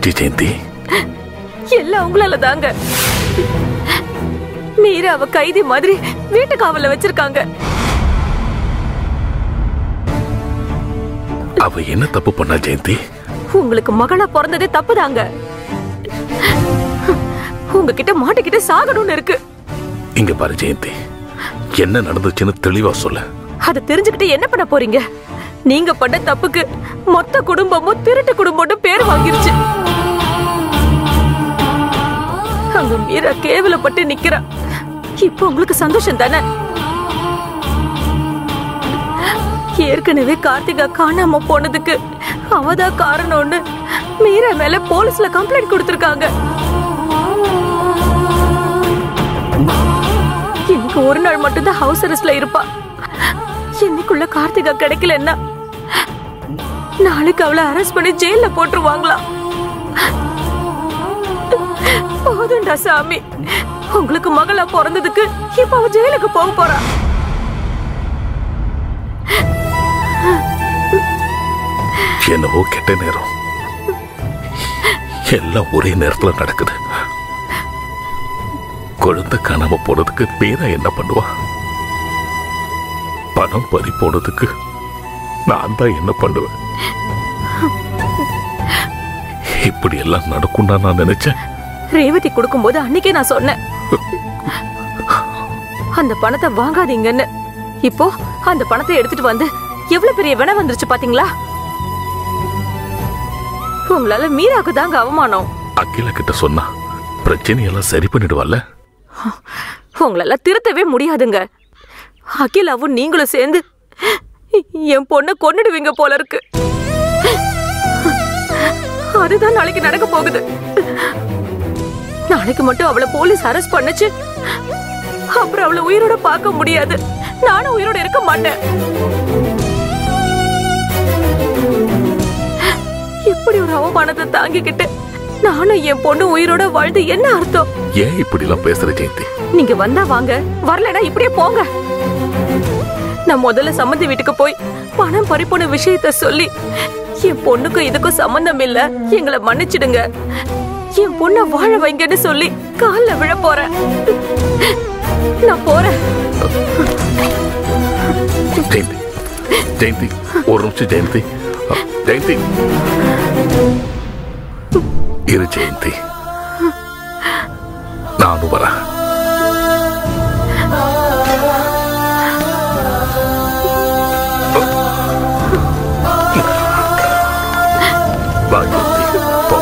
என்னாச்சு ஜெயந்தி எல்லாம் உங்களால தாங்க மீரா அவ கைதி மாதிரி வீட்டு காவல்ல வச்சிருக்காங்க அவ என்ன தப்பு பண்ணா ஜெயந்தி உங்களுக்கு மகளா பிறந்ததே தப்புதாங்க உங்ககிட்ட மாட்டிக்கிட்டு சாகணும்னு இருக்கு இங்க பாரு ஜெயந்தி என்ன நடந்துச்சுன்னு தெளிவா சொல்ல அதை தெரிஞ்சுக்கிட்டு என்ன பண்ண போறீங்க நீங்க பண்ண தப்புக்கு மொத்த குடும்பமும் திருட்டு குடும்பம்னு பேர் வாங்கிருச்சு அங்க மீரா கேவலப்பட்டு நிக்கிறா இப்போ உங்களுக்கு சந்தோஷம் தானே ஏற்கனவே கார்த்திகா காணாம போனதுக்கு அவதான் காரணம்னு மீரா மேல போலீஸ்ல கம்ப்ளைண்ட் கொடுத்திருக்காங்க இன்னைக்கு ஒரு நாள் மட்டும்தான் ஹவுஸ் அரெஸ்ட்ல இருப்பா இன்னைக்குள்ள கார்த்திகா கிடைக்கலன்னா நாளைக்கு அவளை அரெஸ்ட் பண்ணி ஜெயில போட்டுருவாங்களாம் போதும்டா சாமி உங்களுக்கு மகளா பிறந்ததுக்கு இப்ப அவ ஜெயிலுக்கு போக போறா என்னவோ கெட்ட நேரம் எல்லாம் ஒரே நேரத்துல நடக்குது குழந்தை காணாம போனதுக்கு மீரா என்ன பண்ணுவா பணம் பறி போனதுக்கு நான் தான் என்ன பண்ணுவேன் இப்படி எல்லாம் நடக்கும் நான் நினைச்சேன் ரேவதி கொடுக்கும்போது அன்னைக்கே நான் சொன்னேன் அந்த பணத்தை வாங்காதீங்கன்னு இப்போ அந்த பணத்தை எடுத்துட்டு வந்து எவ்வளவு பெரிய வினை வந்துருச்சு பாத்தீங்களா உங்களால மீராக்கு தாங்க அவமானம் அகிலா கிட்ட சொன்னா பிரச்சனையெல்லாம் சரி பண்ணிடுவாள்ல உங்களால திருத்தவே முடியாதுங்க அகிலாவும் நீங்களும் சேர்ந்து என் பொண்ணை கொன்னுடுவீங்க போல இருக்கு அதுதான் நாளைக்கு நடக்க போகுது நாளைக்கு மட்டும் அவளை போலீஸ் அரெஸ்ட் பண்ணுச்சு அப்புறம் அவளை உயிரோட பார்க்க முடியாது நானும் உயிரோட இருக்க மாட்டேன் இப்படி ஒரு அவமானத்தை தாங்கிக்கிட்டு நானும் என் பொண்ணு உயிரோட வாழ்ந்து என்ன அர்த்தம் ஏன் இப்படி எல்லாம் பேசுற ஜெயந்தி நீங்க வந்தா வாங்க வரலனா இப்படியே போங்க நான் முதல்ல சம்மந்தி வீட்டுக்கு போய் பணம் பறிப்போன விஷயத்த சொல்லி என் பொண்ணுக்கும் இதுக்கும் சம்பந்தம் இல்ல எங்களை மன்னிச்சிடுங்க என் பொண்ண வாழ வைங்கன்னு சொல்லி கால்ல விழ போறேன் நான் போறேன் ஜெயந்தி ஜெயந்தி ஒரு நிமிஷம் ஜெயந்தி அ, ஜெயந்தி இரு ஜெயந்தி நானும் வரேன் வா ஜெயந்தி போ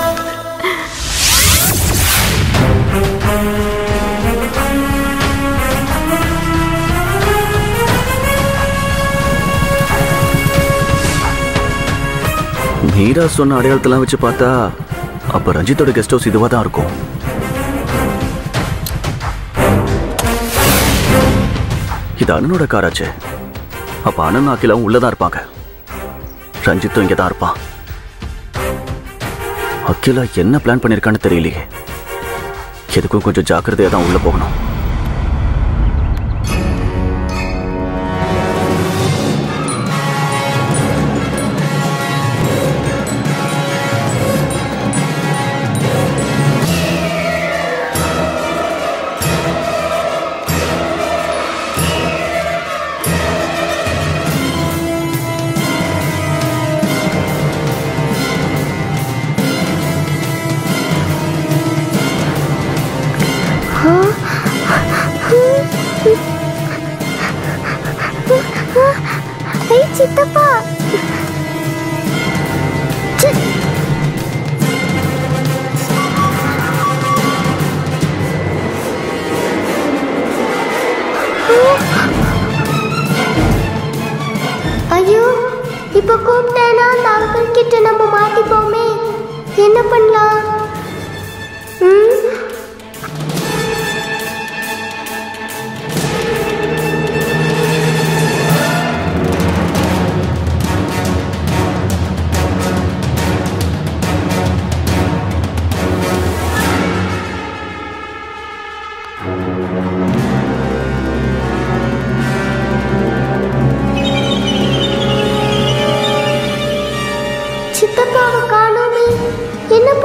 மீரா சொன்ன அடையாளத்தெல்லாம் வச்சு பார்த்தா அப்ப ரஞ்சித்தோட கெஸ்ட் ஹவுஸ் இதுவா தான் இருக்கும் இது அண்ணனோட காராச்சே அப்ப அண்ணன் அகிலாவும் உள்ளதான் இருப்பாங்க ரஞ்சித்தும் இங்க தான் இருப்பான் அகிலா என்ன பிளான் பண்ணிருக்கான்னு தெரியலையே எதுக்கும் கொஞ்சம் ஜாக்கிரதையா தான் உள்ள போகணும் ஏய் சித்தப்பா ச்சே. ஐயோ இப்ப கூப்பிட்டேனா அந்த அங்கிள் கிட்ட நம்ம மாட்டிப்போமே என்ன பண்ணலாம் ம் சித்தப்பாவை காணோமே என்ன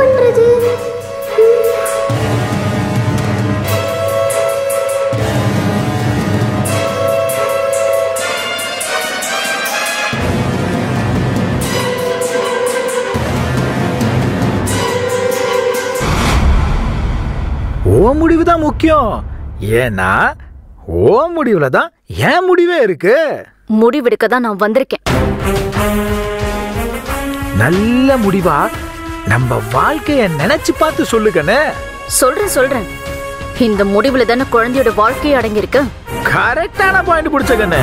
ஓ முடிவு தான் முக்கியம் ஏன்னா ஓ முடிவுல தான் என் முடிவே இருக்கு முடிவெடுக்க தான் நான் வந்திருக்கேன் நல்ல முடிவா நம்ம வாழ்க்கைய நினைச்சு பார்த்து சொல்லுகண்ணே சொல்றேன் சொல்றேன் இந்த முடிவுல தானே குழந்தையோட வாழ்க்கையே அடங்கியிருக்கு கரெக்டான பாயிண்ட் பிடிச்ச கண்ணு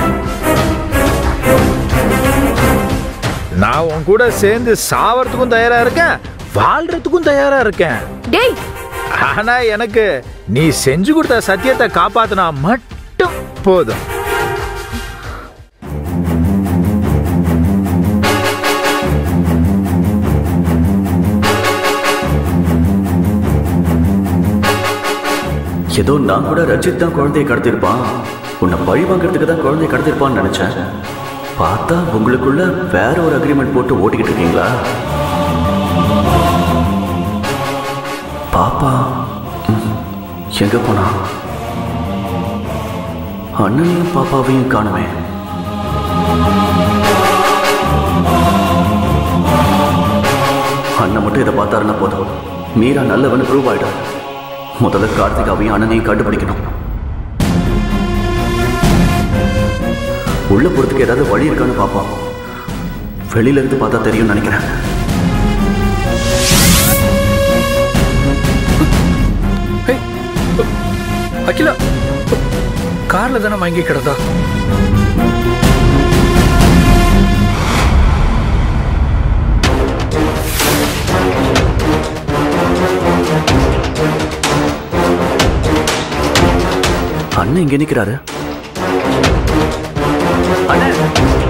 நான் உன் கூட சேர்ந்து சாவறதுக்கும் தயாரா இருக்கேன் வாழ்றதுக்கும் தயாரா இருக்கேன் டேய் ஆனா எனக்கு நீ செஞ்சு கொடுத்த சத்தியத்தை காப்பாத்தினா மட்டும் போதும் ஏதோ நான் கூட ரஞ்சித் தான் குழந்தையை கடத்திருப்பான் உன்னை பழி வாங்குறதுக்கு தான் குழந்தையை கடத்திருப்பான்னு நினைச்சேன் பார்த்தா உங்களுக்குள்ள வேற ஒரு அக்ரிமெண்ட் போட்டு ஓட்டிக்கிட்டு இருக்கீங்களா பாப்பா ம், எங்க போனா அண்ணனையும் பாப்பாவையும் காணுமே அண்ணன் மட்டும் இதை பார்த்தாருன்னா போதும் மீரா நல்லவன் ப்ரூவ் ஆயிடும் முதல்ல கார்த்திகாவையும் அண்ணனையும் கண்டுபிடிக்கணும் உள்ள போறதுக்கு ஏதாவது வழி இருக்கான்னு பார்ப்போம் வெளியில இருந்து பார்த்தா தெரியும்னு நினைக்கிறேன் ஹேய், அகிலா கார்ல தானே வாங்கி கிடந்தா அண்ணன் இங்க நிக்கிறாரு அண்ணன்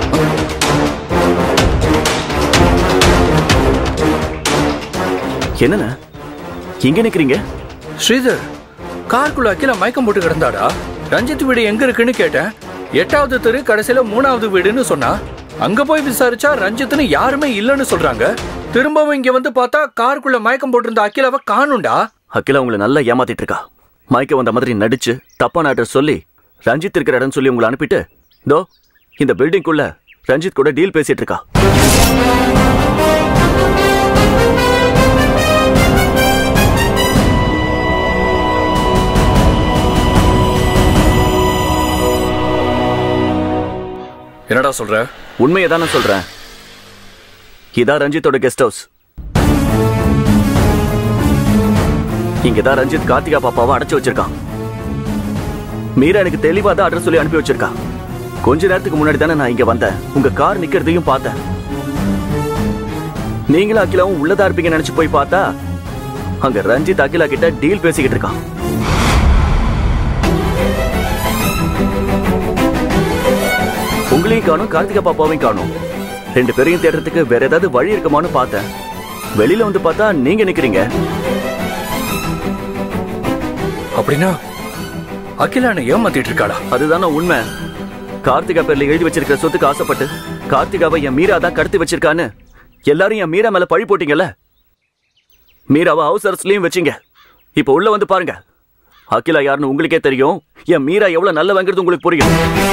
என்னண்ணே இங்க நிக்கிறீங்க ஸ்ரீதர் காருக்குள்ள அகிலா மயக்கம் போட்டு கிடந்தாடா ரஞ்சித் வீடு எங்க இருக்குன்னு கேட்டேன் எட்டாவது தெரு கடைசியில மூணாவது வீடுன்னு சொன்னா அங்க போய் விசாரிச்சா ரஞ்சித்னு யாருமே இல்லைன்னு சொல்றாங்க திரும்பவும் இங்க வந்து பார்த்தா காருக்குள்ள மயக்கம் போட்டிருந்த அகிலாவை காணும்டா அகிலா உங்களை நல்லா ஏமாத்திட்டு இருக்கா மயக்க வந்த மாதிரி நடிச்சு தப்பான அட்ரஸ் சொல்லி ரஞ்சித் இருக்கிற இடம் சொல்லி உங்களை அனுப்பிட்டு தோ இந்த பில்டிங்குள்ள ரஞ்சித் கூட டீல் பேசிட்டு இருக்கா என்னடா சொல்ற உண்மையை தானே சொல்றேன் இதான் ரஞ்சித்தோட கெஸ்ட் ஹவுஸ் இங்கதான் ரஞ்சித் கார்த்திகா பாப்பாவை அடைச்சு வச்சிருக்கான் மீரா எனக்கு தெளிவா தான் அட்ரஸ் சொல்லி அனுப்பி வச்சிருக்கா கொஞ்ச நேரத்துக்கு முன்னாடி தானே நான் இங்க வந்தேன் உங்க கார் நிக்கிறதையும் பார்த்தேன் நீங்களும் அகிலாவும் உள்ளதா இருப்பீங்க நினைச்சு போய் பார்த்தா அங்க ரஞ்சித் அகிலா கிட்ட டீல் பேசிக்கிட்டு இருக்கான் உங்களையும் காணும் கார்த்திகா பாப்பாவையும் காணும் ரெண்டு பேரையும் தேடுறதுக்கு வேற ஏதாவது வழி இருக்குமான்னு பார்த்தேன் வெளியில வந்து பார்த்தா நீங்க நிக்கிறீங்க அப்படின்னா அகிலா என்னை ஏமாத்திட்டு இருக்காளா அதுதானே உண்மை கார்த்திகா பேர்ல எழுதி வச்சிருக்கிற சொத்துக்கு ஆசைப்பட்டு கார்த்திகாவை என் மீரா தான் கடத்தி வச்சிருக்கான்னு எல்லாரும் என் மீரா மேல பழி போட்டீங்கல்ல மீராவை ஹவுஸ் அரஸ்லயும் வச்சீங்க இப்போ உள்ள வந்து பாருங்க அகிலா யாருன்னு உங்களுக்கே தெரியும் என் மீரா எவ்வளவு நல்லவங்கிறது உங்களுக்கு புரியும்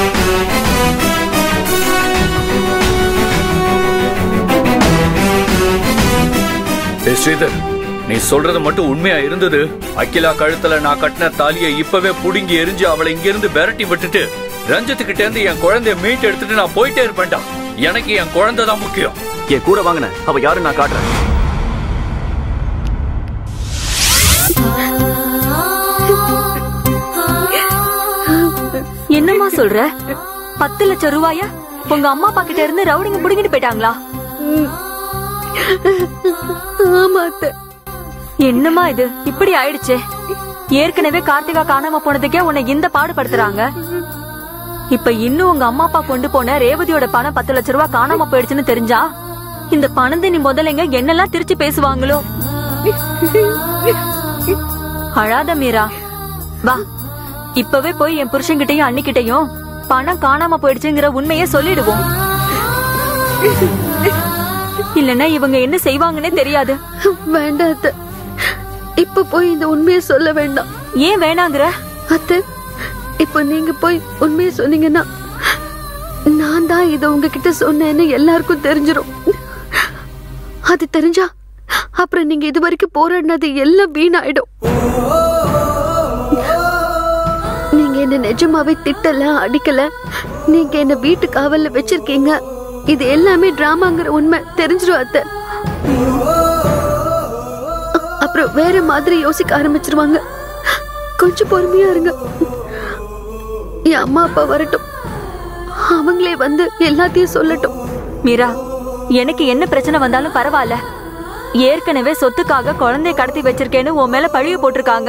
ஏய் ஸ்ரீதர் நீ சொல்றது மட்டும் உண்மையா இருந்தது அகிலா கழுத்துல நான் கட்டின தாலியை இப்பவே புடுங்கி எரிஞ்சு அவளை இங்கிருந்து விரட்டி விட்டுட்டு ரஞ்சித் கிட்ட இருந்து என் குழந்தைய மீட்டு எடுத்துட்டு நான் போயிட்டே இருப்பேன்டா எனக்கு என் குழந்தை தான் முக்கியம் என் கூட வாங்கின அவ யாருன்னு நான் காட்டுறேன் என்னம்மா சொல்ற பத்து லட்சம் ரூபாயா உங்க அம்மா அப்பா கிட்ட இருந்து ரவுடிங்க புடிங்கிட்டு போயிட்டாங்களா ஆமா அத்தை என்னம்மா இது இப்படி ஆயிடுச்சே ஏற்கனவே கார்த்திகா காணாம போனதுக்கே உன்னை இந்த பாடுபடுத்துறாங்க இப்ப இன்னும் உங்க அம்மா அப்பா கொண்டு போன ரேவதியோட பணம் பத்து லட்ச ரூபாய் காணாம போயிடுச்சுன்னு தெரிஞ்சா இந்த பணத்தை நீ முதலைங்க என்னெல்லாம் திருச்சி பேசுவாங்களோ அழாத மீரா வா இப்பவே போய் என் புருஷன்கிட்டயும் அண்ணிக்கிட்டயும் பணம் காணாம போயிடுச்சுங்கிற உண்மையை சொல்லிடுவோம் இல்லன்னா இவங்க என்ன செய்வாங்கன்னே தெரியாது வேண்டாம் அத்தை இப்ப போய் இந்த உண்மையை சொல்ல வேண்டாம் ஏன் வேணாங்கிற அத்தை இப்ப நீங்க போய் உண்மையை சொன்னீங்கன்னா நான் தான் இதை உங்ககிட்ட சொன்னேன்னு எல்லாருக்கும் தெரிஞ்சிரும் அது தெரிஞ்சா அப்புறம் நீங்க இது வரைக்கும் போராடினது எல்லாம் வீணாயிடும் என்ன நிஜமாவே திட்டல அடிக்கல நீங்க என்ன வீட்டு காவல்ல வச்சிருக்கீங்க இது எல்லாமே டிராமாங்கிற உண்மை தெரிஞ்சிடும் அத்தை அ- அப்புறம் வேற மாதிரி யோசிக்க ஆரம்பிச்சிருவாங்க கொஞ்சம் பொறுமையா இருங்க என் அம்மா அப்பா வரட்டும் அவங்களே வந்து எல்லாத்தையும் சொல்லட்டும் மீரா எனக்கு என்ன பிரச்சனை வந்தாலும் பரவாயில்ல ஏற்கனவே சொத்துக்காக குழந்தைய கடத்தி வச்சிருக்கேன்னு உன் மேல பழிய போட்டிருக்காங்க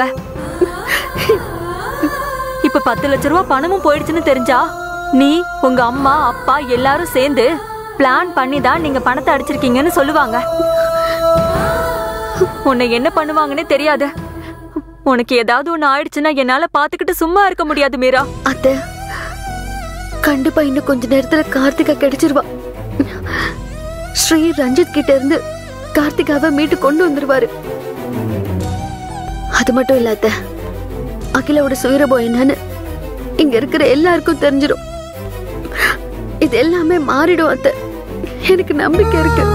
இப்ப பத்து லட்ச ரூபா பணமும் போயிடுச்சுன்னு தெரிஞ்சா நீ உங்க அம்மா அப்பா எல்லாரும் சேர்ந்து பிளான் பண்ணி தான் நீங்க பணத்தை அடிச்சிருக்கீங்கன்னு சொல்லுவாங்க உன்னை என்ன பண்ணுவாங்கன்னே தெரியாது உனக்கு ஏதாவது ஒண்ணு ஆயிடுச்சுன்னா என்னால பாத்துக்கிட்டு சும்மா இருக்க முடியாது மீரா அத்தை கண்டிப்பா இன்னும் கொஞ்ச நேரத்துல கார்த்திகா கிடைச்சிருவா ஸ்ரீ ரஞ்சித் கிட்ட இருந்து கார்த்திகாவை மீட்டு கொண்டு வந்துருவாரு அது மட்டும் இல்ல அத்தை அகிலாவோட சுயரபம் என்னன்னு இங்க இருக்கிற எல்லாருக்கும் தெரிஞ்சிடும் இது எல்லாமே மாறிடும் அத்தை எனக்கு நம்பிக்கை இருக்கு